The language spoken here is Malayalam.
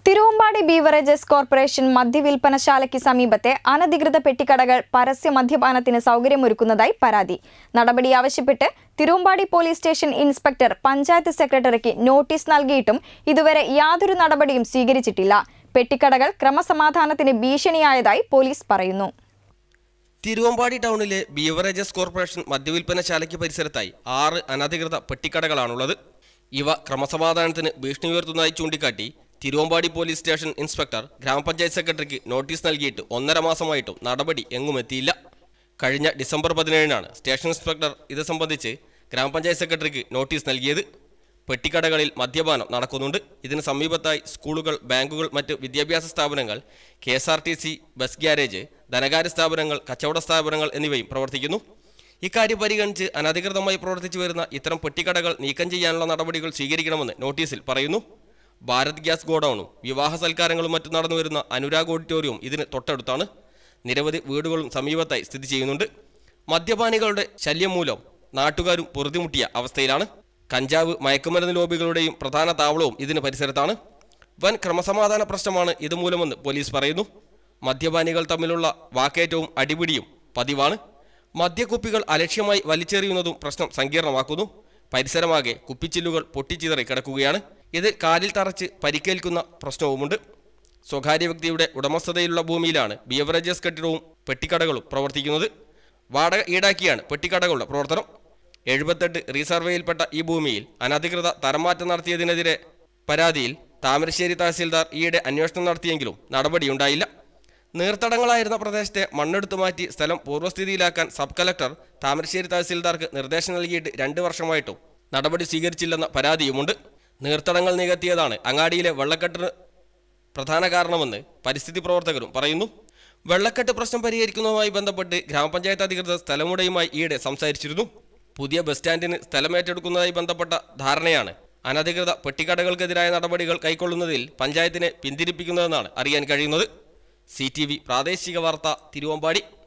തിരുവമ്പാടി ബീവറേജസ് കോർപ്പറേഷൻ മദ്യവിൽപ്പനശാലയ്ക്ക് സമീപത്തെ അനധികൃത പെട്ടിക്കടകൾ പരസ്യ മദ്യപാനത്തിന് സൗകര്യമൊരുക്കുന്നതായി പരാതി നടപടി ആവശ്യപ്പെട്ട് Thiruvambady police station inspector panchayat സെക്രട്ടറിക്ക് നോട്ടീസ് നൽകിയിട്ടും ഇതുവരെ യാതൊരു നടപടിയും സ്വീകരിച്ചിട്ടില്ല പെട്ടിക്കടകൾ ക്രമസമാധാനത്തിന് ഭീഷണിയായതായി പോലീസ് പറയുന്നു തിരുവമ്പാടി ടൗണിലെ ബീവറേജസ് കോർപ്പറേഷൻ മദ്യവിൽപ്പനശാലയ്ക്ക് പരിസരത്തായി ആറ് അനധികൃത പെട്ടിക്കടകളാണുള്ളത് ഇവ ക്രമസമാധാനത്തിന് ഭീഷണി ഉയർത്തുന്നതായി ചൂണ്ടിക്കാട്ടി തിരുവമ്പാടി പോലീസ് സ്റ്റേഷൻ ഇൻസ്പെക്ടർ ഗ്രാമപഞ്ചായത്ത് സെക്രട്ടറിക്ക് നോട്ടീസ് നൽകിയിട്ട് ഒന്നര മാസമായിട്ടും നടപടി എങ്ങുമെത്തിയില്ല കഴിഞ്ഞ ഡിസംബർ പതിനേഴിനാണ് സ്റ്റേഷൻ ഇൻസ്പെക്ടർ ഇത് സംബന്ധിച്ച് ഗ്രാമപഞ്ചായത്ത് സെക്രട്ടറിക്ക് നോട്ടീസ് നൽകിയത് പെട്ടിക്കടകളിൽ മദ്യപാനം നടക്കുന്നുണ്ട് ഇതിന് സമീപത്തായി സ്കൂളുകൾ ബാങ്കുകൾ മറ്റ് വിദ്യാഭ്യാസ സ്ഥാപനങ്ങൾ K S R T C bus garage ധനകാര്യ സ്ഥാപനങ്ങൾ കച്ചവട സ്ഥാപനങ്ങൾ എന്നിവയും പ്രവർത്തിക്കുന്നു ഇക്കാര്യം പരിഗണിച്ച് അനധികൃതമായി പ്രവർത്തിച്ചു വരുന്ന ഇത്തരം പെട്ടിക്കടകൾ നീക്കം ചെയ്യാനുള്ള നടപടികൾ സ്വീകരിക്കണമെന്ന് നോട്ടീസിൽ പറയുന്നു ഭാരത് ഗ്യാസ് ഗോഡൌണും വിവാഹ സൽക്കാരങ്ങളും മറ്റും നടന്നുവരുന്ന അനുരാഗ് ഓഡിറ്റോറിയവും ഇതിന് തൊട്ടടുത്താണ് നിരവധി വീടുകളും സമീപത്തായി സ്ഥിതി ചെയ്യുന്നുണ്ട് മദ്യപാനികളുടെ ശല്യം മൂലം നാട്ടുകാരും പൊറുതിമുട്ടിയ അവസ്ഥയിലാണ് കഞ്ചാവ് മയക്കുമരുന്ന് ലോബികളുടെയും പ്രധാന താവളവും ഇതിന് പരിസരത്താണ് വൻ ക്രമസമാധാന പ്രശ്നമാണ് ഇതുമൂലമെന്ന് പോലീസ് പറയുന്നു മദ്യപാനികൾ തമ്മിലുള്ള വാക്കേറ്റവും അടിപിടിയും പതിവാണ് മദ്യക്കുപ്പികൾ അലക്ഷ്യമായി വലിച്ചെറിയുന്നതും പ്രശ്നം സങ്കീർണമാക്കുന്നു പരിസരമാകെ കുപ്പിച്ചില്ലുകൾ പൊട്ടിച്ചിതറി കിടക്കുകയാണ് ഇത് കാലിൽ തറച്ച് പരിക്കേൽക്കുന്ന പ്രശ്നവുമുണ്ട് സ്വകാര്യ വ്യക്തിയുടെ ഉടമസ്ഥതയിലുള്ള ഭൂമിയിലാണ് ബിയവറേജസ് കെട്ടിടവും പെട്ടിക്കടകളും പ്രവർത്തിക്കുന്നത് വാടക ഈടാക്കിയാണ് പെട്ടിക്കടകളുടെ പ്രവർത്തനം എഴുപത്തെട്ട് റീസർവേയിൽപ്പെട്ട ഈ ഭൂമിയിൽ അനധികൃത തരംമാറ്റം നടത്തിയതിനെതിരെ പരാതിയിൽ താമരശ്ശേരി തഹസീൽദാർ ഈയിടെ അന്വേഷണം നടത്തിയെങ്കിലും നടപടിയുണ്ടായില്ല നീർത്തടങ്ങളായിരുന്ന പ്രദേശത്തെ മണ്ണെടുത്തു മാറ്റി സ്ഥലം പൂർവ്വസ്ഥിതിയിലാക്കാൻ സബ് കലക്ടർ താമരശ്ശേരി തഹസീൽദാർക്ക് നിർദ്ദേശം നൽകിയിട്ട് രണ്ട് വർഷമായിട്ടും നടപടി സ്വീകരിച്ചില്ലെന്ന പരാതിയുമുണ്ട് നീർത്തടങ്ങൾ നികത്തിയതാണ് അങ്ങാടിയിലെ വെള്ളക്കെട്ടിന് പ്രധാന കാരണമെന്ന് പരിസ്ഥിതി പ്രവർത്തകരും പറയുന്നു വെള്ളക്കെട്ട് പ്രശ്നം പരിഹരിക്കുന്നതുമായി ബന്ധപ്പെട്ട് ഗ്രാമപഞ്ചായത്ത് അധികൃതർ സ്ഥലമുടയുമായി ഈയിടെ സംസാരിച്ചിരുന്നു പുതിയ ബസ് സ്റ്റാൻഡിന് സ്ഥലമേറ്റെടുക്കുന്നതുമായി ബന്ധപ്പെട്ട ധാരണയാണ് അനധികൃത പെട്ടിക്കടകൾക്കെതിരായ നടപടികൾ കൈക്കൊള്ളുന്നതിൽ പഞ്ചായത്തിനെ പിന്തിരിപ്പിക്കുന്നതെന്നാണ് അറിയാൻ കഴിയുന്നത് സി പ്രാദേശിക വാർത്ത തിരുവമ്പാടി